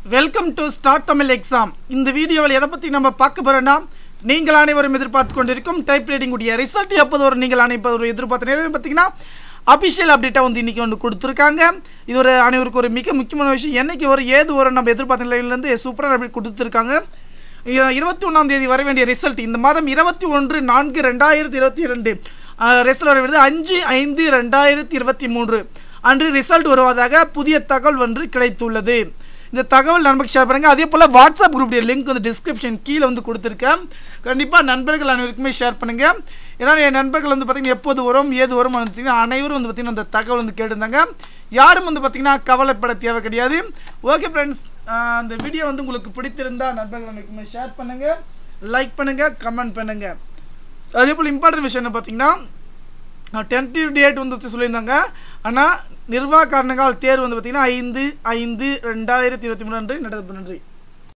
welcome to start Tamil exam இந்த வீடியோவில் எதை பற்றி நம்ம பார்க்க போகிறோம்னா நீங்கள் அனைவரும் எதிர்பார்த்து கொண்டிருக்கும் டைப் ரைட்டிங் உடைய ரிசல்ட் எப்போது வரும் நீங்கள் அனைவரும் எதிர்பார்த்த நேரம் பார்த்தீங்கன்னா அபிஷியல் அப்டேட்டாக வந்து இன்றைக்கி ஒன்று கொடுத்துருக்காங்க இது ஒரு அனைவருக்கு ஒரு மிக முக்கியமான விஷயம் என்னைக்கு வரும் ஏது வரும் நம்ம எதிர்பார்த்த நிலையிலேருந்து சூப்பராக அப்டேட் கொடுத்துருக்காங்க இருபத்தி ஒன்றாம் தேதி வர வேண்டிய ரிசல்ட் இந்த மாதம் இருபத்தி ஒன்று நான்கு ரெண்டாயிரத்தி இருபத்தி ரெண்டு ரிசல்ட் வர வேண்டியது அஞ்சு ஐந்து ரெண்டாயிரத்தி இருபத்தி மூன்று அன்று ரிசல்ட் வருவதாக புதிய தகவல் ஒன்று கிடைத்துள்ளது இந்த தகவல் நண்பருக்கு ஷேர் பண்ணுங்கள் அதே போல் வாட்ஸ்அப் குரூப்புடைய லிங்க் வந்து டிஸ்கிரிப்ஷன் கீழே வந்து கொடுத்துருக்கேன் கண்டிப்பாக நண்பர்கள் அனைவருக்குமே ஷேர் பண்ணுங்கள் ஏன்னா என் நண்பர்கள் வந்து பார்த்திங்கன்னா எப்போது வரும் ஏது வரும் பார்த்தீங்கன்னா அனைவரும் வந்து பார்த்திங்கன்னா அந்த தகவல் வந்து கேட்டிருந்தாங்க யாரும் வந்து பார்த்திங்கன்னா கவலைப்பட தேவை கிடையாது ஓகே ஃப்ரெண்ட்ஸ் அந்த வீடியோ வந்து உங்களுக்கு பிடித்திருந்தா நண்பர்கள் அனைவருக்குமே ஷேர் பண்ணுங்கள் லைக் பண்ணுங்கள் கமெண்ட் பண்ணுங்கள் அதே போல் இம்பார்ட்டன்ட் விஷயம் என்ன பார்த்தீங்கன்னா டென்டிவ் டேட் வந்து சொல்லியிருந்தாங்க ஆனால் நிர்வாக காரணங்களால் தேர்வு வந்து பார்த்திங்கன்னா ஐந்து ஐந்து ரெண்டாயிரத்தி இருபத்தி மூணு அன்று நடத்தப்படும் நன்றி